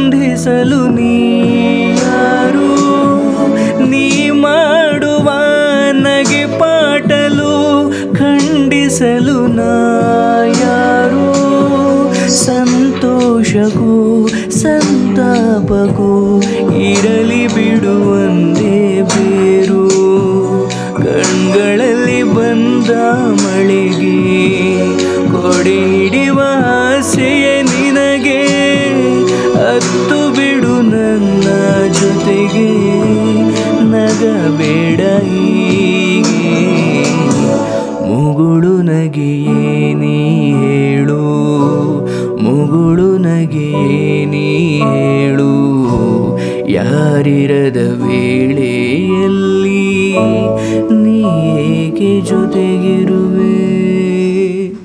ಬಂಧಿಸಲು ನೀ ಯಾರು ನೀ ಮಾಡುವ ನಗೆ ಪಾಟಲು ಖಂಡಿಸಲು ನಾ ಯಾರು ಸಂತೋಷಕ್ಕೂ ಸಂತಾಪಕ್ಕೂ ಇರಲಿ ಬಿಡುವಂದೇ ಬೇರು ಕಣ್ಗಳಲ್ಲಿ ಬಂದ ಮಳೆಗೆ ಕೊಡೆ ಹಿಡಿಯುವ ಆಸೆಯೇ ನಿನಗೆ ಹತ್ತು ಬಿಡು ನನ್ನ ಜೊತೆಗೆ ನಗಬೇಡ ಹೀಗೆ ಮುಗುಳು ನಗೆಯೇ ನೀ ಹೇಳು ಮುಗುಳು ನಗೆಯೇ ನೀ ಹೇಳು ಯಾರಿರದ ವೇಳೆಯಲ್ಲಿ ನೀ ಏಕೆ ಜೊತೆಗಿರು